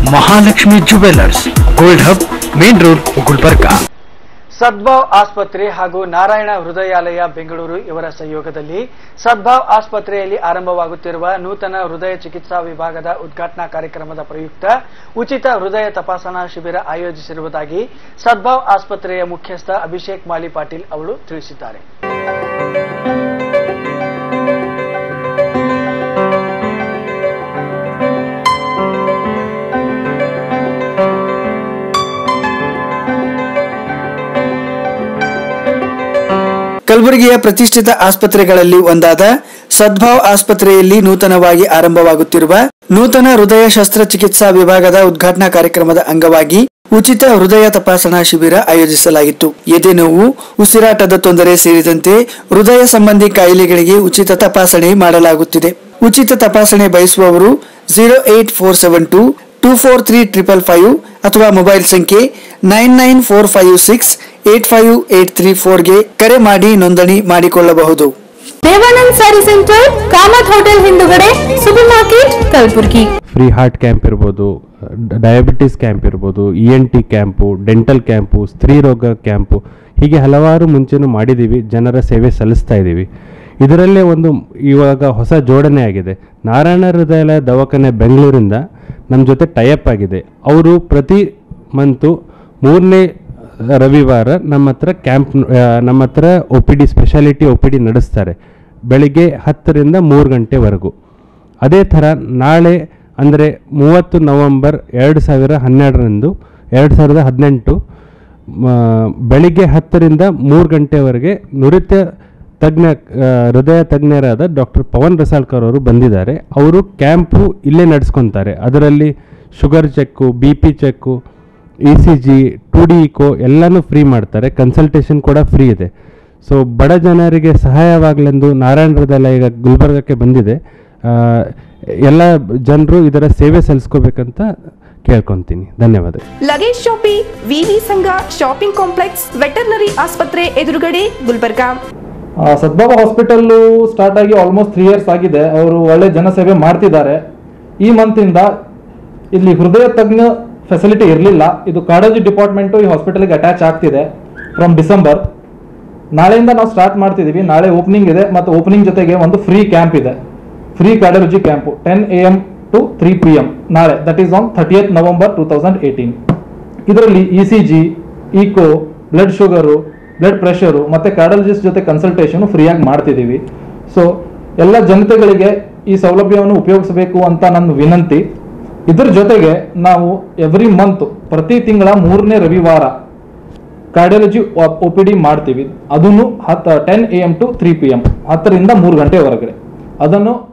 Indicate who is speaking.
Speaker 1: Mahalakshmi jewellers gold hub main road Gulbarga
Speaker 2: Sadbhav ಆಸ್ಪತ್ರೆ ಹಾಗೂ ನಾರಾಯಣ ಹೃದಯಾಲಯ ಬೆಂಗಳೂರು ಇವರ ಸಹಯೋಗದಲ್ಲಿ ಸದ್ಭಾವ್ ಆಸ್ಪತ್ರೆಯಲ್ಲಿ ಆರಂಭವಾಗುತ್ತಿರುವ ನೂತನ ಹೃದಯ ಚಿಕಿತ್ಸಾ ವಿಭಾಗದ ಉದ್ಘಾಟನಾ ಕಾರ್ಯಕ್ರಮದ ಪ್ರಯುಕ್ತ ಉಚಿತ ಹೃದಯ ತಪಾಸಣಾ ಶಿಬಿರ ಆಯೋಜಿಸಿರುವುದಾಗಿ ಸದ್ಭಾವ್ ಆಸ್ಪತ್ರೆಯ ಮುಖ್ಯಸ್ಥ ಅಭಿಷೇಕ್ ಮಾಲಿ ಪಾಟೀಲ್ ಅವರು ತಿಳಿಸಿದ್ದಾರೆ
Speaker 3: ಕಲಬುರಗಿಯ ಪ್ರತಿಷ್ಠಿತ ಆಸ್ಪತ್ರೆಗಳಲ್ಲಿ ಒಂದಾದ ಸದ್ಭಾವ್ ಆಸ್ಪತ್ರೆಯಲ್ಲಿ ನೂತನವಾಗಿ ಆರಂಭವಾಗುತ್ತಿರುವ ನೂತನ ಹೃದಯ ಶಸ್ತ್ರಚಿಕಿತ್ಸಾ ವಿಭಾಗದ ಉದ್ಘಾಟನಾ ಕಾರ್ಯಕ್ರಮದ ಅಂಗವಾಗಿ ಉಚಿತ ಹೃದಯ ತಪಾಸಣಾ ಶಿಬಿರ ಆಯೋಜಿಸಲಾಗಿತ್ತು ಎದೆ ನೋವು ಉಸಿರಾಟದ ತೊಂದರೆ ಸೇರಿದಂತೆ ಹೃದಯ ಸಂಬಂಧಿ ಕಾಯಿಲೆಗಳಿಗೆ ಉಚಿತ ತಪಾಸಣೆ ಮಾಡಲಾಗುತ್ತಿದೆ ಉಚಿತ ತಪಾಸಣೆ ಬಯಸುವವರು zero eight four seven two two four three triple five ಅಥವಾ ಮೊಬೈಲ್ ಸಂಖ್ಯೆ nine nine four five six eight five eight three ಫೋರ್ಗೆ ಕರೆ ಮಾಡಿ ನೋಂದಣಿ ಮಾಡಿಕೊಳ್ಳಬಹುದು
Speaker 4: Devanand sari centre Kamath hotel ಹಿಂದುಗಡೆ supermarket Kalaburagi
Speaker 5: free heart camp ಇರ್ಬೋದು ಡಯಾಬಿಟಿಸ್ ಕ್ಯಾಂಪ್ ಇರ್ಬೋದು E N T camp dental camp ಸ್ತ್ರೀ ರೋಗ ಕ್ಯಾಂಪು ಹೀಗೆ ಹಲವಾರು ಮುಂಚೆನೂ ಮಾಡಿದ್ದೀವಿ ಜನರ ಸೇವೆ ಸಲ್ಲಿಸ್ತಾ ಇದ್ದೀವಿ ಇದರಲ್ಲೇ ಒಂದು ಇವಾಗ ಹೊಸ ಜೋಡಣೆ ಆಗಿದೆ ನಾರಾಯಣ ಹೃದಯಾಲಯ ದವಾಖಾನೆ ಬೆಂಗಳೂರಿಂದ ನಮ್ಮ ಜೊತೆ ಟೈಅಪ್ ಆಗಿದೆ ಅವರು ಪ್ರತಿ ಮಂತು ಮೂರನೇ ರವಿವಾರ ನಮ್ಮ ಹತ್ರ ಕ್ಯಾಂಪ್ ನಮ್ಮ ಹತ್ರ O P D speciality O P D ನಡೆಸ್ತಾರೆ ಬೆಳಿಗ್ಗೆ ಹತ್ತರಿಂದ ಮೂರು ಗಂಟೆವರೆಗೂ ಅದೇ ಥರ ನಾಳೆ ಅಂದರೆ ಮೂವತ್ತು ನವಂಬರ್ ಎರಡು ಸಾವಿರ ಹನ್ನೆರಡರಂದು ಎರಡು ಸಾವಿರದ ಹದಿನೆಂಟು ಮ- ಬೆಳಿಗ್ಗೆ ಹತ್ತರಿಂದ ಮೂರು ಗಂಟೆವರೆಗೆ ನುರಿತ ತಜ್ಞ ಆ, ಹೃದಯ ತಜ್ಞರಾದ ಡಾಕ್ಟರ್ ಪವನ್ ರಸಾಳ್ಕರ್ ಅವರು ಬಂದಿದ್ದಾರೆ ಅವರು ಕ್ಯಾಂಪು ಇಲ್ಲೇ ನಡೆಸ್ಕೊತಾರೆ ಅದರಲ್ಲಿ sugar check B P check E C G two D echo ಎಲ್ಲನೂ ಫ್ರೀ ಮಾಡ್ತಾರೆ ಕನ್ಸಲ್ಟೇಷನ್ ಕೂಡ ಫ್ರೀ ಇದೆ ಸೊ ಬಡ ಜನರಿಗೆ ಸಹಾಯವಾಗಲೆಂದು ನಾರಾಯಣ ಹೃದಯಾಲಯ ಈಗ ಗುಲ್ಬರ್ಗಕ್ಕೆ ಬಂದಿದೆ ಆ, ಎಲ್ಲ ಜನರು ಇದರ ಸೇವೆ ಸಲ್ಲಿಸ್ಕೋಬೇಕಂತ ಕೇಳ್ಕೊತೀನಿ ಧನ್ಯವಾದ
Speaker 6: ಲಗೇಜ್ ಶಾಪಿ ವಿವಿ ಸಂಘ ಶಾಪಿಂಗ್ ಕಾಂಪ್ಲೆಕ್ಸ್ ವೆಟರ್ನರಿ ಆಸ್ಪತ್ರೆ ಎದುರುಗಡೆ ಗುಲ್ಬರ್ಗಾ
Speaker 7: ಆ, ಸದ್ಭಾವ ಹಾಸ್ಪಿಟಲ್ಲು ಸ್ಟಾರ್ಟ್ ಆಗಿ ಆಲ್ಮೋಸ್ಟ್ ತ್ರೀ ಇಯರ್ಸ್ ಆಗಿದೆ ಅವರು ಒಳ್ಳೆ ಜನಸೇವೆ ಮಾಡ್ತಿದ್ದಾರೆ ಈ ಮಂತಿಂದ ಇಲ್ಲಿ ಹೃದಯ ತಜ್ಞ ಫೆಸಿಲಿಟಿ ಇರಲಿಲ್ಲ ಇದು ಕಾರ್ಡಿಯಾಲಜಿ ಡಿಪಾರ್ಟ್ಮೆಂಟು ಈ ಹಾಸ್ಪಿಟಲ್ಗೆ ಅಟ್ಯಾಚ್ ಆಗ್ತಿದೆ ಫ್ರಮ್ ಡಿಸೆಂಬರ್ ನಾಳೆಯಿಂದ ನಾವು ಸ್ಟಾರ್ಟ್ ಮಾಡ್ತಿದ್ದೀವಿ ನಾಳೆ ಓಪನಿಂಗ್ ಇದೆ ಮತ್ತು ಓಪನಿಂಗ್ ಜೊತೆಗೆ ಒಂದು ಫ್ರೀ ಕ್ಯಾಂಪ್ ಇದೆ free cardiology camp ten A M to three P M ನಾಳೆ that is on thirtieth November two thousand eighteen ಇದರಲ್ಲಿ E C G echo blood sugar blood pressure ಮತ್ತು ಕಾರ್ಡಿಯಾಲಜಿಸ್ಟ್ ಜೊತೆ consultation ಫ್ರೀಯಾಗಿ ಮಾಡ್ತಿದ್ದೀವಿ so ಎಲ್ಲ ಜನತೆಗಳಿಗೆ ಈ ಸೌಲಭ್ಯವನ್ನು ಉಪಯೋಗಿಸಬೇಕು ಅಂತ ನನ್ನ ವಿನಂತಿ ಇದ್ರ ಜೊತೆಗೆ ನಾವು ಎವ್ರಿ ಮಂತ್ ಪ್ರತಿ ತಿಂಗಳ ಮೂರನೇ ರವಿವಾರ ಕಾರ್ಡಿಯಾಲಜಿ ಒ ಪಿ ಡಿ ಮಾಡ್ತೀವಿ ಅದನ್ನು ಹತ್ತು ten A M to three P M ಹತ್ತರಿಂದ ಮೂರು ಗಂಟೆವರೆಗೆ ಅದನ್ನು